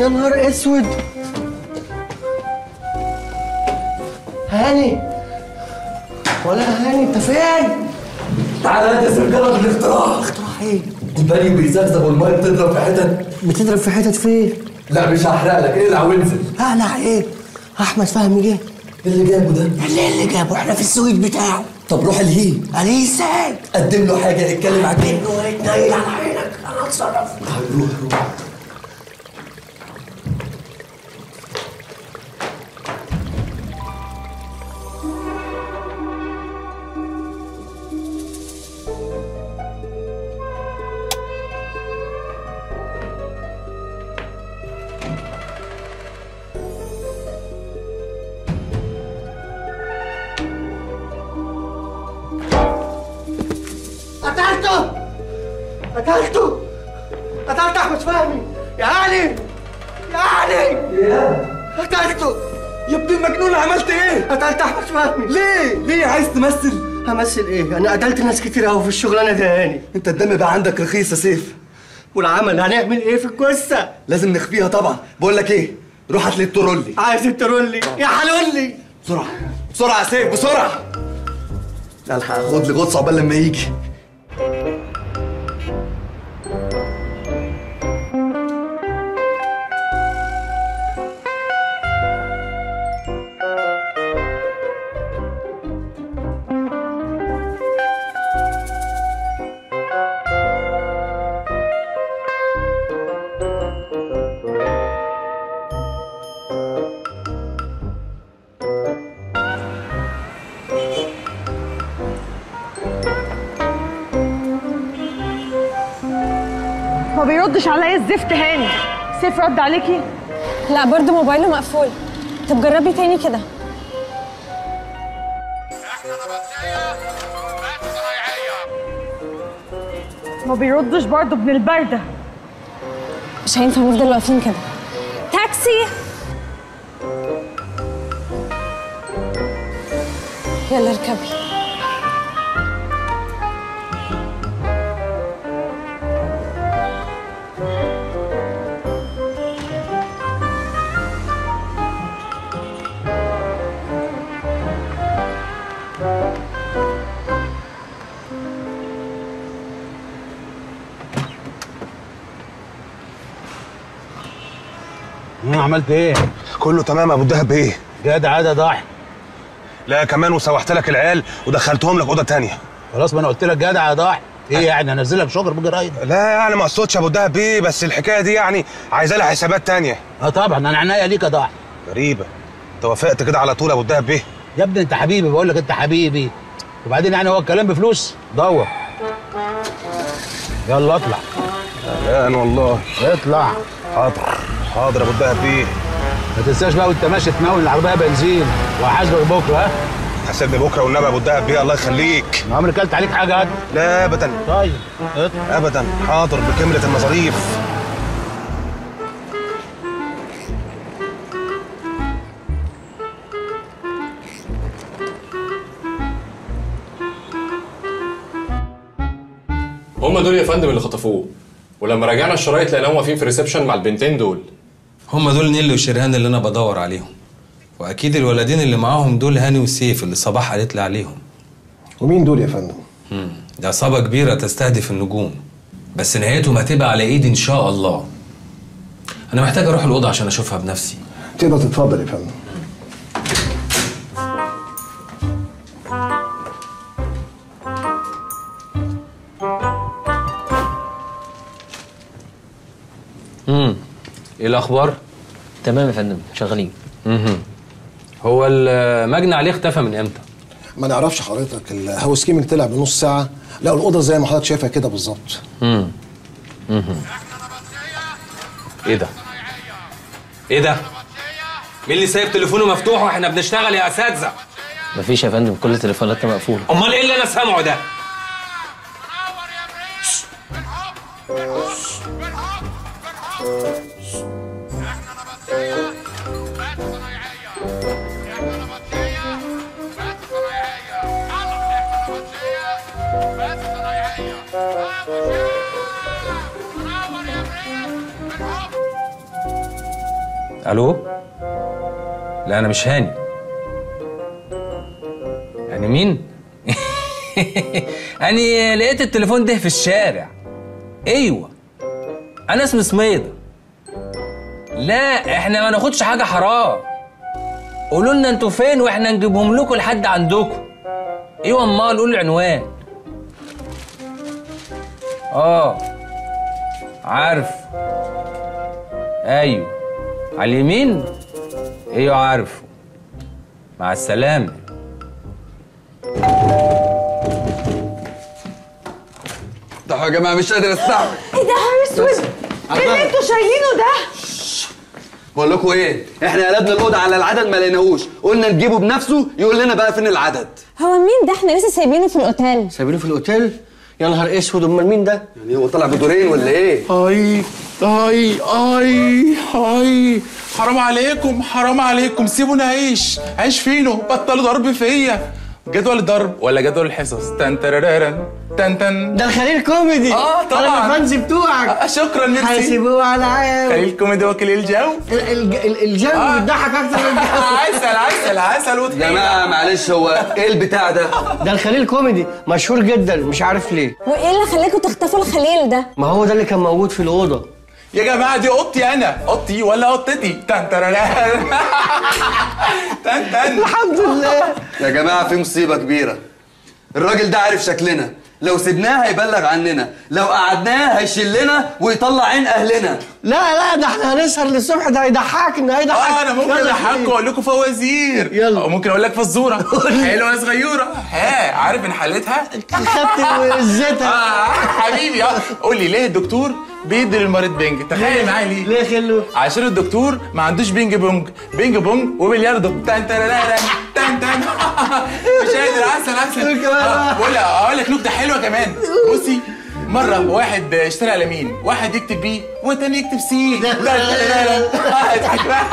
يا نهار اسود هاني ولا هاني انت فين؟ تعالى هات يا سرجله بالاختراع اختراع ايه؟ البني بيزغزغ والميه بتضرب في حتت بتضرب في حتت فين؟ لا مش هحرق لك اقلع وانزل اقلع ايه؟ احمد فهمي جه إيه اللي جابه ده اللي اللي جابه احنا في السويت بتاعه طب روح الهيه عليه ازاي؟ قدم له حاجه يتكلم عن كده انه يتنيل على عينك انا اتصرف روح روح قتلته قتلته قتلت احمد فهمي يا علي يا علي قتلته يا ابن المجنون عملت ايه قتلت احمد فهمي ليه ليه عايز تمثل همثل ايه؟ انا قتلت ناس كتير قوي في الشغلانه دي يا هاني انت الدم بقى عندك رخيص يا سيف والعمل هنعمل ايه في الجثه؟ لازم نخفيها طبعا بقول لك ايه روح هات لي الترولي عايز الترولي يا حلولي بسرعه بسرعه يا سيف بسرعه لا الحق خد لي غطس عقبال لما يجي ما بيردش عليا الزفت هاني سيف رد عليكي لا برضه موبايله مقفول طب جربي تاني كده ما بيردش برضه ابن البرده مش هينفع نفضل واقفين كده تاكسي يلا اركبي انا عملت ايه؟ كله تمام يا ابو الدهب ايه جدع ده ضاحي لا كمان وسوحت لك العيال ودخلتهم لك اوضه تانية خلاص ما انا قلت لك جدع يا ضاحي ايه يعني انزل لك شجر بجرايد لا يعني ما اقصدش يا ابو الدهب ايه بس الحكايه دي يعني عايزه لها حسابات تانية اه طبعا انا عناية ليك يا ضاحي غريبه انت وافقت كده على طول يا ابو الدهب ايه يا ابني انت حبيبي بقول لك انت حبيبي وبعدين يعني هو الكلام بفلوس دور يلا اطلع قلقان والله اطلع حاضر حاضر يا ابو الدهب ايه ما تنساش بقى وانت ماشي تناول العربيه بنزين وهحاسبك بكره ها حاسبني بكره والنبي يا ابو الدهب ايه الله يخليك انا عمري كلت عليك حاجه قد لا ابدا طيب اطلع ابدا حاضر بكامله المصاريف هم دول يا فندم اللي خطفوه ولما راجعنا الشرايط لقيناهم واقفين في الريسبشن مع البنتين دول هم دول نيلي وشرهان اللي انا بدور عليهم واكيد الولدين اللي معاهم دول هاني وسيف اللي صباح قالت لي عليهم ومين دول يا فندم؟ مم. دي عصابه كبيره تستهدف النجوم بس نهايتهم هتبقى على ايدي ان شاء الله انا محتاج اروح الاوضه عشان اشوفها بنفسي تقدر تتفضل يا فندم امم ايه الاخبار تمام يا فندم شغالين امم هو المجني عليه اختفى من امتى ما نعرفش حضرتك الهاوس كيمنج طلع بنص ساعه لا الاوضه زي ما حضرتك شايفها كده بالظبط امم امم ايه ده ايه ده مين اللي سايب تليفونه مفتوح واحنا بنشتغل يا اساتذه مفيش يا فندم كل تليفوناتنا مقفوله امال ايه اللي انا سامعه ده الو لا انا مش هاني يعني مين يعني لقيت التليفون ده في الشارع ايوه انا اسمي سميدة لا احنا ما ناخدش حاجه حرام قولوا لنا انتوا فين واحنا نجيبهم لكم لحد عندكم ايوه امال قولوا العنوان اه عارف ايوه على اليمين ايوه عارفه مع السلامه ده يا جماعه مش قادر استحمل ايه ده يا اسود ايه اللي انتوا شايلينه ده بقول لكم ايه احنا قلبنا الاوضه على العدد ما لقيناهوش قلنا نجيبه بنفسه يقول لنا بقى فين العدد هو مين ده احنا لسه سايبينه في الاوتيل سايبينه في الاوتيل يا نهار اسود امال مين ده يعني هو طلع بدورين ولا ايه اي اي اي اي حرام عليكم حرام عليكم سيبوني اعيش عيش فينه بطلوا ضرب فيا جدول الضرب ولا جدول الحصص تن ترارارن تن تن ده الخليل كوميدي اه طبعا انا الفانز بتوعك آه شكرا ميرسي حاسبوه على عام خليل كوميدي وكيل الجو ال- ال- ال- الجو آه. بيضحك اكتر من الجو عسل عسل عسل يا وطحينه جماعه معلش هو ايه البتاع ده ده الخليل كوميدي مشهور جدا مش عارف ليه وايه اللي خلاكوا تخطفوا الخليل ده ما هو ده اللي كان موجود في الاوضه يا جماعه دي اوضتي انا اوضتي ولا اوضتي تن ترارارن تن تن الحمد لله يا جماعه في مصيبه كبيره الراجل ده عارف شكلنا لو سيبناه هيبلغ عننا لو قعدناه هيشلنا ويطلع عين اهلنا لا لا ده احنا هنسهر للصبح ده هيضحكنا هيضحك اه انا ممكن يلا اضحككم اقول لكم فوازير يلا. او ممكن اقول لك فزوره حلوه صغيره ها عارف من حالتها خدت وزتها اه حبيبي اه قول لي ليه الدكتور بيدي للمريض بنج تخيل معايا ليه ليه خلو عشان الدكتور ما عندوش بينج بونج بينج بونج وبلياردو تن تن تن تن مش قادر عسل عسل آه، بقول اقول لك نكته حلوه كمان بصي مرة واحد اشترى قلمين واحد يكتب بيه والتاني يكتب سي لا لا لا لا آه، اضحك بقى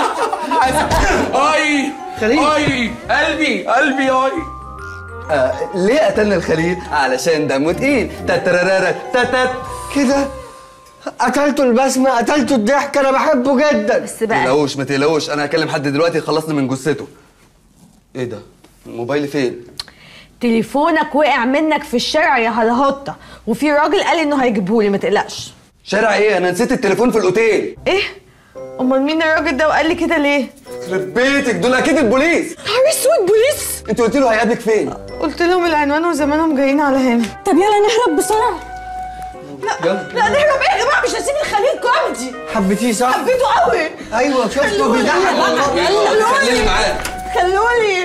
اي خليل. اي قلبي قلبي اي آه ليه قتلنا الخليل علشان دمه تقيل تترارارا تتت كده قتلته البسمه قتلته الضحك انا بحبه جدا بس ما بقى تقلقوش ما تقلقوش انا هكلم حد دلوقتي يخلصني من جثته ايه ده الموبايل فين تليفونك وقع منك في الشارع يا هلهطه وفي راجل قال انه هيجيبهولي ما تقلقش شارع ايه انا نسيت التليفون في الاوتيل ايه امال مين الراجل ده وقال لي كده ليه يخرب بيتك دول اكيد البوليس نهار اسود بوليس انت قلت له هيقابلك فين قلت لهم العنوان وزمانهم جايين على هنا طب يلا نهرب بسرعه لا لا نهرب ايه يا جماعه مش هسيب الخليل كوميدي حبيتيه صح حبيته قوي ايوه شفته بيضحك والله خليني معاك خلوني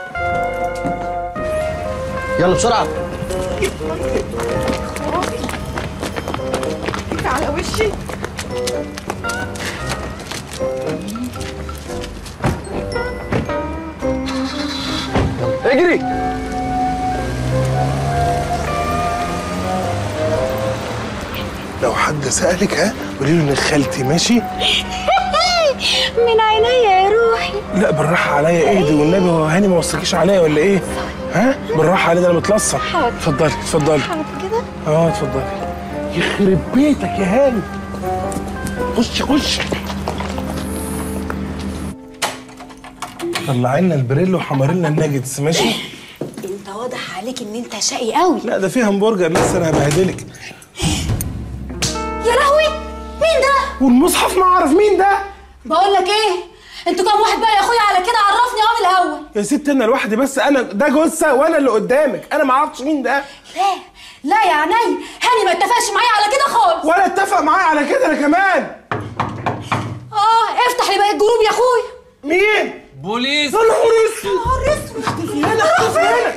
يلا بسرعه على وشي اجري لو حد سألك ها قولي له ان خالتي ماشي من عينيا يا روحي لا بالراحة عليا ايه دي والنبي هو هاني ما وصلكيش عليا ولا ايه؟ ها؟ بالراحة عليا ده انا متلصق حاضر. اتفضلي اتفضلي حاضر كده اه اتفضلي يخرب بيتك يا هاني خش خش طلعي لنا البريل وحمر لنا الناجتس ماشي؟ انت واضح عليك ان انت شقي قوي لا ده فيه همبرجر لسه انا هبهدلك يا لهوي مين ده والمصحف ما اعرف مين ده بقول لك ايه انتوا كام واحد بقى يا اخويا على كده عرفني اه من الاول يا ست انا لوحدي بس انا ده جثه وانا اللي قدامك انا ما اعرفش مين ده لا لا يا عيني هاني ما اتفقش معايا على كده خالص ولا اتفق معايا على كده انا كمان اه افتح لي بقى الجروب يا اخويا مين بوليس يا نهار اسود نهار اسود اختفي هنا اختفي هنا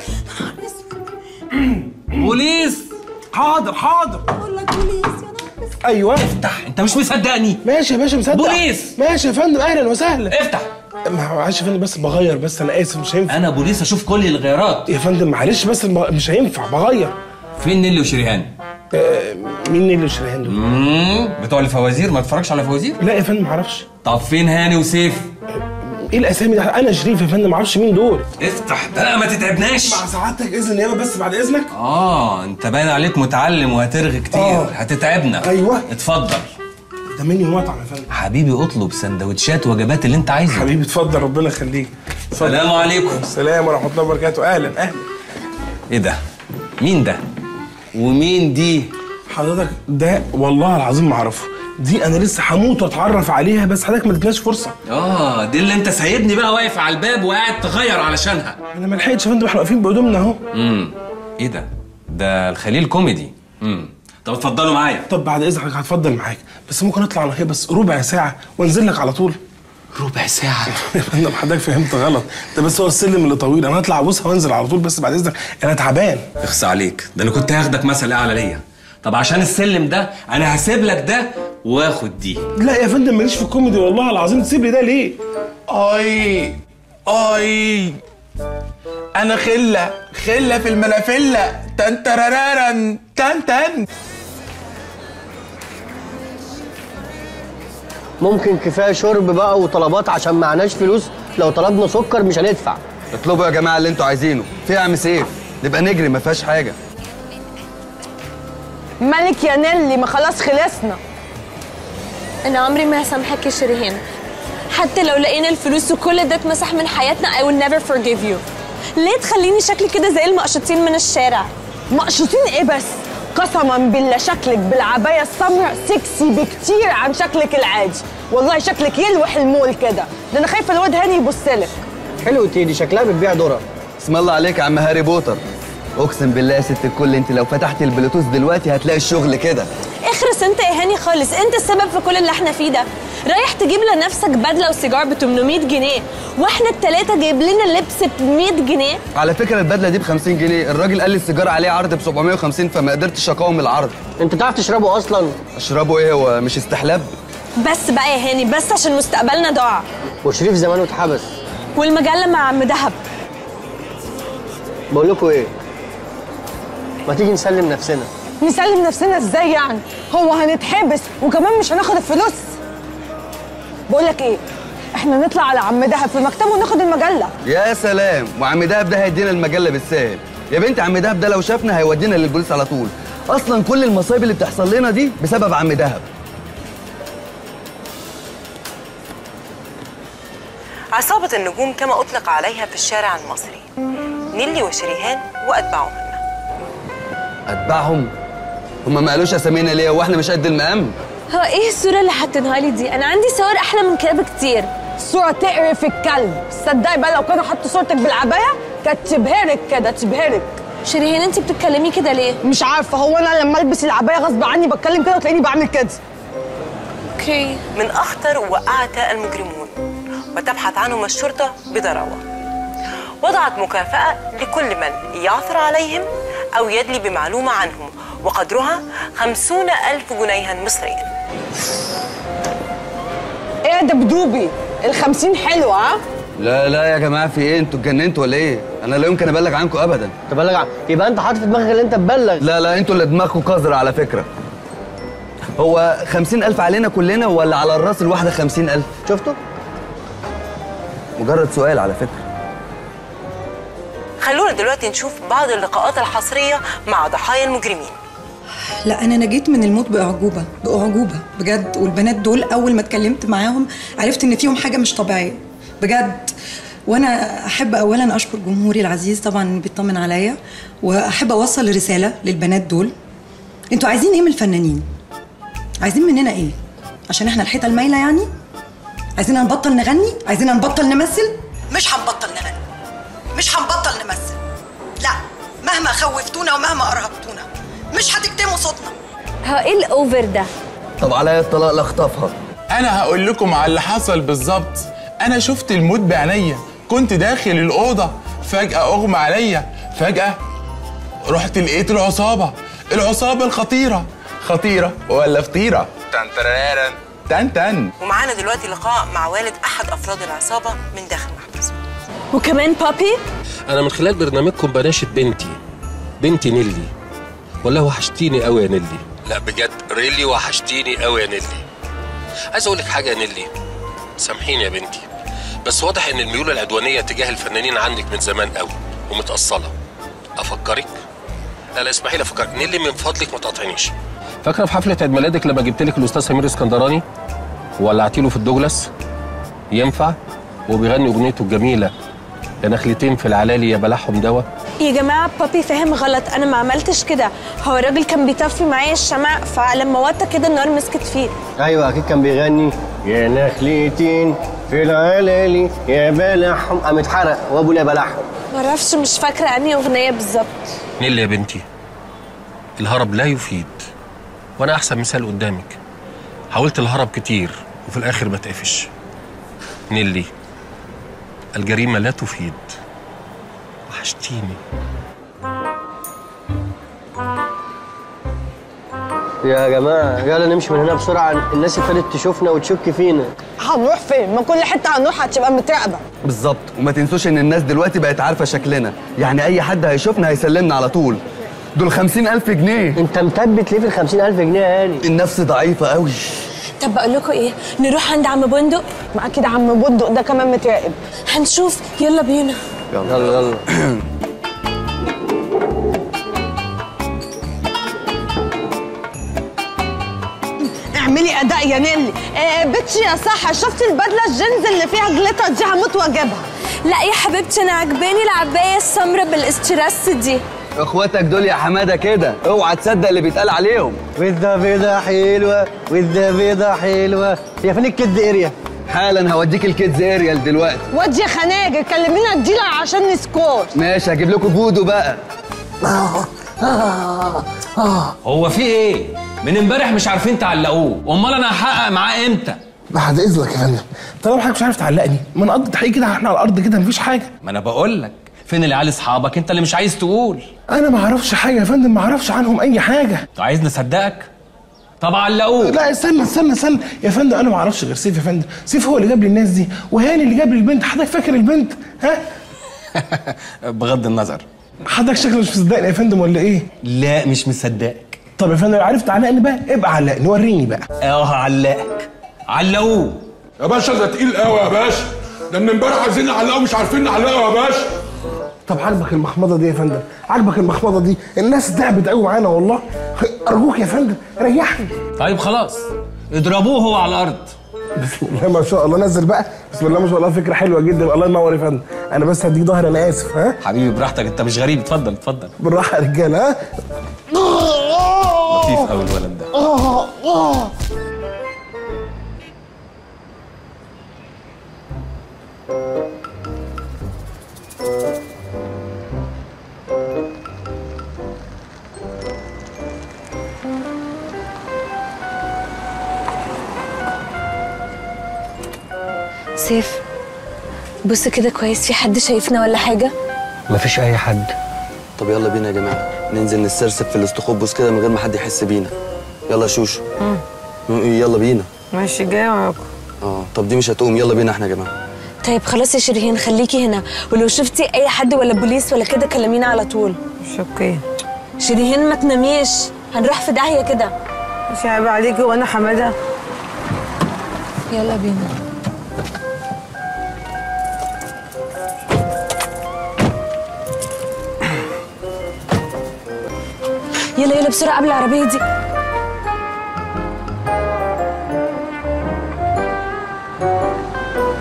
بوليس حاضر حاضر بقول لك بوليس يا نهار اسود ايوه افتح انت مش مصدقني ماشي يا باشا مصدق بوليس! ماشي يا فندم اهلا وسهلا افتح معلش يا فندم بس بغير بس انا اسف مش هينفع انا بوليس اشوف كل الغيارات يا فندم معلش بس الم- مش هينفع بغير فين نيلي وشريهان آه مين اللي شريهان دول؟ مم، بتوع الفوازير ما تتفرجش على فوازير لا يا فندم معرفش طب فين هاني وسيف ايه الاسامي ده انا شريف يا فندم معرفش مين دول افتح لا ما تتعبناش مع سعادتك اذن النيابه بس بعد اذنك اه انت باين عليك متعلم وهترغي كتير آه. هتتعبنا أيوة. اتفضل ده منيو مطعم يا فندم حبيبي اطلب سندوتشات وجبات اللي انت عايزه حبيبي اتفضل ربنا يخليك اتفضل. السلام عليكم السلام ورحمه الله وبركاته اهلا اهلا ايه ده مين ده ومين دي حضرتك ده والله العظيم ما اعرفه دي انا لسه هموت واتعرف عليها بس حضرتك ما ادتناش فرصه اه دي اللي انت سايبني بقى واقف على الباب وقاعد تغير علشانها انا ما لحقتش يا فندم احنا واقفين بهدومنا اهو امم ايه ده ده الخليل كوميدي امم طب اتفضلوا معايا طب بعد اذنك هتفضل معاك بس ممكن اطلع انا هي بس ربع ساعه وانزل لك على طول ربع ساعه يا فندم حضرتك فهمت غلط ده بس هو السلم اللي طويل انا هطلع ابوسها وانزل على طول بس بعد اذنك انا تعبان اخس عليك ده انا كنت هاخدك مثل اعلى ليا طب عشان السلم ده انا هسيب لك ده واخد دي لا يا فندم ماليش في الكوميدي والله العظيم تسيب لي ده ليه اي اي انا خله خله في الملافله تن ترارارن تن تن ممكن كفايه شرب بقى وطلبات عشان معناش فلوس لو طلبنا سكر مش هندفع اطلبوا يا جماعه اللي انتوا عايزينه فيها عم سيف نبقى نجري ما فيهاش حاجه مالك يا نيلي ما خلاص خلصنا انا عمري ما هسامحك يا شريهان حتى لو لقينا الفلوس وكل ده اتمسح من حياتنا I will never forgive you ليه تخليني شكلي كده زي المقشطين من الشارع مقشوطين ايه بس قسما بالله شكلك بالعبايه السمراء سكسي بكتير عن شكلك العادي والله شكلك يلوح المول كده ده انا خايفه الواد هاني يبصلك حلو تيدي شكلها بتبيع ذره اسم الله عليك يا عم هاري بوتر اقسم بالله يا ست الكل انت لو فتحت البلوتوث دلوقتي هتلاقي الشغل كده اخرس انت يا هاني خالص انت السبب في كل اللي احنا فيه ده رايح تجيب لنفسك بدله وسيجار ب 800 جنيه واحنا التلاته جايب لنا لبس ب 100 جنيه على فكره البدله دي ب 50 جنيه الراجل قال لي السيجاره عليه عرض ب 750 فما قدرتش اقاوم العرض انت تعرف تشربه اصلا اشربه ايه هو مش استحلاب بس بقى يا هاني بس عشان مستقبلنا ضاع وشريف زمانه اتحبس والمجله مع عم دهب بقول لكم ايه ما تيجي نسلم نفسنا نسلم نفسنا ازاي يعني هو هنتحبس وكمان مش هناخد الفلوس بقول لك ايه احنا نطلع على عم دهب في مكتبه وناخد المجله يا سلام وعم دهب ده هيدينا المجله بالسهل يا بنت عم دهب ده لو شافنا هيودينا للبوليس على طول اصلا كل المصايب اللي بتحصل لنا دي بسبب عم دهب عصابة النجوم كما أطلق عليها في الشارع المصري نيلي وشريهان وأتباعهم اتبعهم هما ما قالوش اسامينا ليه واحنا مش قد المقام هو ايه الصوره اللي حاطينها لي دي انا عندي صور احلى من كده بكتير صورة تقرف الكلب تصدقي بقى لو كانوا حطوا صورتك بالعباية كانت تبهرك كده تبهرك شيرين انت بتتكلمي كده ليه مش عارفة هو انا لما البس العباية غصب عني بتكلم كده وتلاقيني بعمل كده اوكي من أخطر وقعة المجرمون وتبحث عنهم الشرطة بضراوة وضعت مكافأة لكل من يعثر عليهم أو يدلي بمعلومة عنهم وقدرها خمسون ألف جنيها مصريا ايه يا دبدوبي الخمسين حلوة ها لا لا يا جماعه في ايه انتوا اتجننتوا ولا ايه انا لا يمكن ابلغ عنكم ابدا تبلغ عن... يبقى انت حاطط في دماغك اللي انت تبلغ لا لا انتوا اللي دماغكم قذرة على فكره هو خمسين ألف علينا كلنا ولا على الراس الواحدة خمسين ألف شفتوا مجرد سؤال على فكرة خلونا دلوقتي نشوف بعض اللقاءات الحصرية مع ضحايا المجرمين لا انا نجيت من الموت باعجوبه باعجوبه بجد والبنات دول اول ما اتكلمت معاهم عرفت ان فيهم حاجه مش طبيعيه بجد وانا احب اولا اشكر جمهوري العزيز طبعا إنه بيطمن عليا واحب اوصل رساله للبنات دول انتوا عايزين ايه من الفنانين عايزين مننا ايه عشان احنا الحيطه المايله يعني عايزين نبطل نغني عايزين نبطل نمثل مش هنبطل نغني مش هنبطل نمثل لا مهما خوفتونا ومهما ارهبتونا مش هتكتموا صوتنا هو ايه الاوفر ده طب عليا الطلاق لاخطفها انا هقول لكم على اللي حصل بالظبط انا شفت الموت بعينيا كنت داخل الاوضه فجاه اغمى عليا فجاه رحت لقيت العصابه العصابه الخطيره خطيره ولا فطيره تن ترارارن تن تن ومعانا دلوقتي لقاء مع والد أحد أفراد العصابة من داخل محبسه وكمان بابي انا من خلال برنامجكم بناشد بنتي بنتي نيلي والله وحشتيني قوي يا نيلي لا بجد ريلي وحشتيني قوي يا نيلي عايز اقول لك حاجه يا نيلي سامحيني يا بنتي بس واضح ان الميول العدوانيه تجاه الفنانين عندك من زمان قوي ومتاصله افكرك لا لا اسمحي لي افكرك نيلي من فضلك ما تقاطعنيش فاكره في حفله عيد ميلادك لما جبت لك الاستاذ سمير اسكندراني وولعتي له في الدوجلاس ينفع وبيغني اغنيته الجميله يا نخلتين في العلالي يا بلعهم دوا يا جماعه بابي فاهم غلط انا ما عملتش كده هو الراجل كان بيطفي معايا الشمع فلما وطى كده النار مسكت فيه ايوه اكيد كان بيغني يا نخلتين في العلالي يا بلحهم قام اتحرق وابو لا بلحهم معرفش مش فاكره انهي اغنيه بالظبط نيلي يا بنتي الهرب لا يفيد وانا احسن مثال قدامك حاولت الهرب كتير وفي الاخر ما تقفش نيلي الجريمه لا تفيد وحشتيني يا جماعه يلا نمشي من هنا بسرعه الناس ابتدت تشوفنا وتشك فينا هنروح فين؟ ما كل حته هنروح هتبقى متراقبه بالظبط وما تنسوش ان الناس دلوقتي بقت عارفه شكلنا يعني اي حد هيشوفنا هيسلمنا على طول دول خمسين ألف جنيه انت مثبت ليه في الخمسين ألف جنيه يا هاني النفس ضعيفة قوي طب بقول لكم ايه نروح عند عم بندق ما اكيد عم بندق ده كمان متراقب هنشوف يلا بينا يلا يلا اعملي اداء يا نيلي آه بتشي يا صح شفتي البدله الجينز اللي فيها جليتر دي هموت واجيبها لا يا حبيبتي انا عجباني العبايه السمراء بالاسترس دي اخواتك دول يا حماده كده اوعى تصدق اللي بيتقال عليهم وده بيضة حلوة وده بيضة حلوة هي فين الكيدز اريا؟ حالا هوديك الكيدز اريال دلوقتي ودي يا خناجر كلمينا الديلر عشان نسكور ماشي هجيب لكم فودو بقى هو في ايه؟ من امبارح مش عارفين تعلقوه، امال انا هحقق معاه امتى؟ بعد اذنك يا فندم طالما حضرتك مش عارف تعلقني ما نقضي تحقيق كده احنا على الارض كده مفيش حاجه ما انا بقول لك فين العيال اصحابك انت اللي مش عايز تقول انا ما اعرفش حاجه يا فندم ما اعرفش عنهم اي حاجه انت عايز نصدقك؟ طب علقوه لا استنى استنى استنى يا فندم انا ما اعرفش غير سيف يا فندم سيف هو اللي جاب لي الناس دي وهاني اللي جاب لي البنت حضرتك فاكر البنت ها بغض النظر حضرتك شكلك مش مصدقني يا فندم ولا ايه لا مش مصدقك طب يا فندم عرفت تعلقني بقى ابقى علقني وريني بقى اه هعلقك علقوه يا باشا ده تقيل قوي يا باشا ده من امبارح عايزين نعلقه مش عارفين نعلقه يا باشا طب عاجبك المخمضه دي يا فندم عاجبك المخمضه دي الناس تعبت قوي معانا والله ارجوك يا فندم ريحني طيب خلاص اضربوه هو على الارض بسم الله ما شاء الله نزل بقى بسم الله ما شاء الله فكره حلوه جدا الله ينور يا فندم انا بس هديك ظهر انا اسف ها حبيبي براحتك انت مش غريب اتفضل اتفضل بالراحه يا رجاله ها لطيف قوي الولد ده سيف بص كده كويس في حد شايفنا ولا حاجه مفيش اي حد طب يلا بينا يا جماعه ننزل نسترسب في الاستخبص كده من غير ما حد يحس بينا يلا يا شوشو يلا بينا ماشي جاي وراكم اه طب دي مش هتقوم يلا بينا احنا يا جماعه طيب خلاص يا شيرين خليكي هنا ولو شفتي اي حد ولا بوليس ولا كده كلمينا على طول مش اوكي شيرين ما تناميش هنروح في داهيه كده مش عيب عليكي وانا حماده يلا بينا يلا يلا بسرعه قبل العربيه دي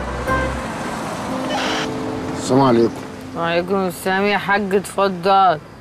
السلام عليكم وعليكم السلام يا حاج اتفضل